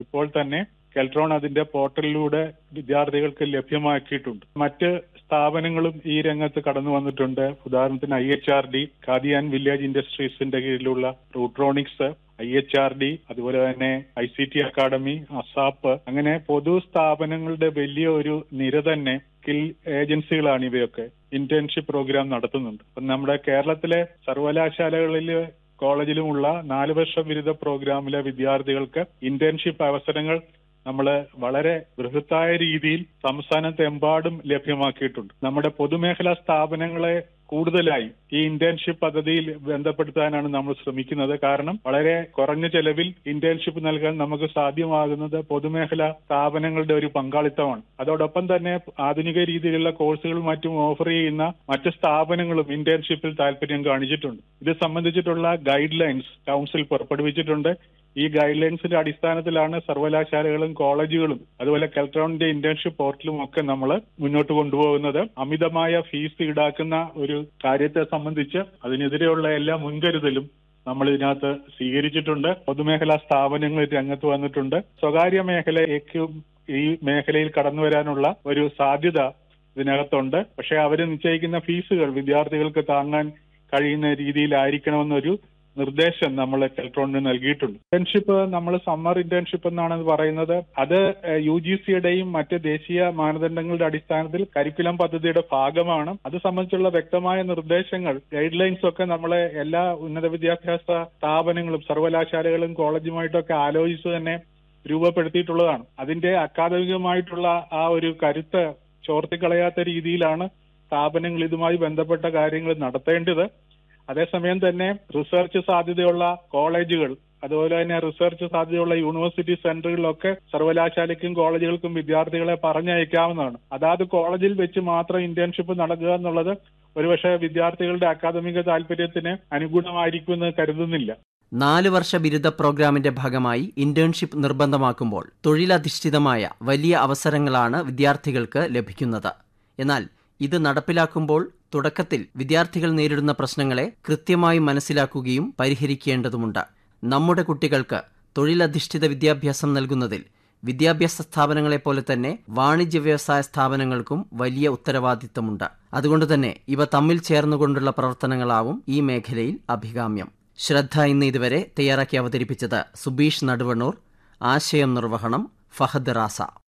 ഇപ്പോൾ തന്നെ കെൽട്രോൺ അതിന്റെ പോർട്ടലിലൂടെ വിദ്യാർത്ഥികൾക്ക് ലഭ്യമാക്കിയിട്ടുണ്ട് മറ്റ് സ്ഥാപനങ്ങളും ഈ രംഗത്ത് കടന്നു വന്നിട്ടുണ്ട് ഉദാഹരണത്തിന് I H R D Khadi and village ഇൻഡസ്ട്രീസിന്റെ കീഴിലുള്ള Rutronix I H R D അതുപോലെ തന്നെ I C T academy ASAP അങ്ങനെ പൊതു സ്ഥാപനങ്ങളുടെ വലിയ ഒരു നിര തന്നെ സ്കിൽ ഏജൻസികളാണ് ഇവയൊക്കെ ഇന്റേൺഷിപ്പ് പ്രോഗ്രാം നടത്തുന്നുണ്ട് അപ്പം നമ്മുടെ കേരളത്തിലെ സർവകലാശാലകളിൽ കോളേജിലുമുള്ള നാല് വർഷ ബിരുദ പ്രോഗ്രാമിലെ വിദ്യാർത്ഥികൾക്ക് ഇന്റേൺഷിപ്പ് അവസരങ്ങൾ നമ്മൾ വളരെ ബൃഹത്തായ രീതിയിൽ സംസ്ഥാനത്തെമ്പാടും ലഭ്യമാക്കിയിട്ടുണ്ട് നമ്മുടെ പൊതുമേഖലാ സ്ഥാപനങ്ങളെ കൂടുതലായി ഈ ഇന്റേൺഷിപ്പ് പദ്ധതിയിൽ ബന്ധപ്പെടുത്താനാണ് നമ്മൾ ശ്രമിക്കുന്നത് കാരണം വളരെ കുറഞ്ഞ ചെലവിൽ ഇന്റേൺഷിപ്പ് നൽകാൻ നമുക്ക് സാധ്യമാകുന്നത് പൊതുമേഖലാ സ്ഥാപനങ്ങളുടെ ഒരു പങ്കാളിത്തമാണ് അതോടൊപ്പം തന്നെ ആധുനിക രീതിയിലുള്ള കോഴ്സുകളും മറ്റും ഓഫർ ചെയ്യുന്ന മറ്റ് സ്ഥാപനങ്ങളും ഇന്റേൺഷിപ്പിൽ താല്പര്യം കാണിച്ചിട്ടുണ്ട് ഇത് സംബന്ധിച്ചിട്ടുള്ള ഗൈഡ് ലൈൻസ് കൗൺസിൽ പുറപ്പെടുവിച്ചിട്ടുണ്ട് ഈ ഗൈഡ് ലൈൻസിന്റെ അടിസ്ഥാനത്തിലാണ് സർവകലാശാലകളും കോളേജുകളും അതുപോലെ കെൽട്രോണിന്റെ ഇന്റേൺഷിപ്പ് പോർട്ടലും ഒക്കെ നമ്മൾ മുന്നോട്ട് കൊണ്ടുപോകുന്നത് അമിതമായ ഫീസ് ഈടാക്കുന്ന ഒരു കാര്യത്തെ സംബന്ധിച്ച് അതിനെതിരെയുള്ള എല്ലാ മുൻകരുതലും നമ്മൾ ഇതിനകത്ത് സ്വീകരിച്ചിട്ടുണ്ട് പൊതുമേഖലാ സ്ഥാപനങ്ങൾ രംഗത്ത് വന്നിട്ടുണ്ട് സ്വകാര്യ മേഖലയ്ക്ക് ഈ മേഖലയിൽ കടന്നു വരാനുള്ള ഒരു സാധ്യത ഇതിനകത്തുണ്ട് പക്ഷെ അവർ നിശ്ചയിക്കുന്ന ഫീസുകൾ വിദ്യാർത്ഥികൾക്ക് താങ്ങാൻ കഴിയുന്ന രീതിയിലായിരിക്കണമെന്നൊരു നിർദ്ദേശം നമ്മൾ കെൽട്രോണിന് നൽകിയിട്ടുണ്ട് ഇന്റേൺഷിപ്പ് നമ്മൾ സമ്മർ ഇന്റേൺഷിപ്പ് എന്നാണ് പറയുന്നത് അത് യു ജി സിയുടെയും മറ്റ് ദേശീയ മാനദണ്ഡങ്ങളുടെ അടിസ്ഥാനത്തിൽ കരിക്കുലം പദ്ധതിയുടെ ഭാഗമാണ് അത് സംബന്ധിച്ചുള്ള വ്യക്തമായ നിർദ്ദേശങ്ങൾ ഗൈഡ് ലൈൻസ് ഒക്കെ നമ്മളെ എല്ലാ ഉന്നത വിദ്യാഭ്യാസ സ്ഥാപനങ്ങളും സർവകലാശാലകളും കോളേജുമായിട്ടൊക്കെ ആലോചിച്ച് തന്നെ രൂപപ്പെടുത്തിയിട്ടുള്ളതാണ് അതിന്റെ അക്കാദമികമായിട്ടുള്ള ആ ഒരു കരുത്ത് ചോർത്തിക്കളയാത്ത രീതിയിലാണ് സ്ഥാപനങ്ങൾ ഇതുമായി ബന്ധപ്പെട്ട കാര്യങ്ങൾ നടത്തേണ്ടത് അതേസമയം തന്നെ റിസർച്ച് സാധ്യതയുള്ള കോളേജുകൾ അതുപോലെ തന്നെ റിസർച്ച് സാധ്യതയുള്ള യൂണിവേഴ്സിറ്റി സെന്ററുകളിലൊക്കെ സർവകലാശാലയ്ക്കും കോളേജുകൾക്കും വിദ്യാർത്ഥികളെ പറഞ്ഞയക്കാവുന്നതാണ് അതാത് കോളേജിൽ വെച്ച് മാത്രം ഇന്റേൺഷിപ്പ് നടക്കുക എന്നുള്ളത് ഒരുപക്ഷെ വിദ്യാർത്ഥികളുടെ അക്കാദമിക താല്പര്യത്തിന് അനുകൂലമായിരിക്കുമെന്ന് കരുതുന്നില്ല നാല് വർഷ ബിരുദ പ്രോഗ്രാമിന്റെ ഭാഗമായി ഇന്റേൺഷിപ്പ് നിർബന്ധമാക്കുമ്പോൾ തൊഴിലധിഷ്ഠിതമായ വലിയ അവസരങ്ങളാണ് വിദ്യാർത്ഥികൾക്ക് ലഭിക്കുന്നത് എന്നാൽ ഇത് നടപ്പിലാക്കുമ്പോൾ തുടക്കത്തിൽ വിദ്യാർത്ഥികൾ നേരിടുന്ന പ്രശ്നങ്ങളെ കൃത്യമായി മനസ്സിലാക്കുകയും പരിഹരിക്കേണ്ടതുമുണ്ട് നമ്മുടെ കുട്ടികൾക്ക് തൊഴിലധിഷ്ഠിത വിദ്യാഭ്യാസം നൽകുന്നതിൽ വിദ്യാഭ്യാസ സ്ഥാപനങ്ങളെപ്പോലെ തന്നെ വാണിജ്യ വ്യവസായ സ്ഥാപനങ്ങൾക്കും വലിയ ഉത്തരവാദിത്തമുണ്ട് അതുകൊണ്ട് തന്നെ ഇവ തമ്മിൽ ചേർന്നുകൊണ്ടുള്ള പ്രവർത്തനങ്ങളാവും ഈ മേഖലയിൽ അഭികാമ്യം ശ്രദ്ധ ഇന്ന് ഇതുവരെ തയ്യാറാക്കി അവതരിപ്പിച്ചത് സുബീഷ് നടുവണ്ണൂർ ആശയം നിർവഹണം ഫഹദ് റാസ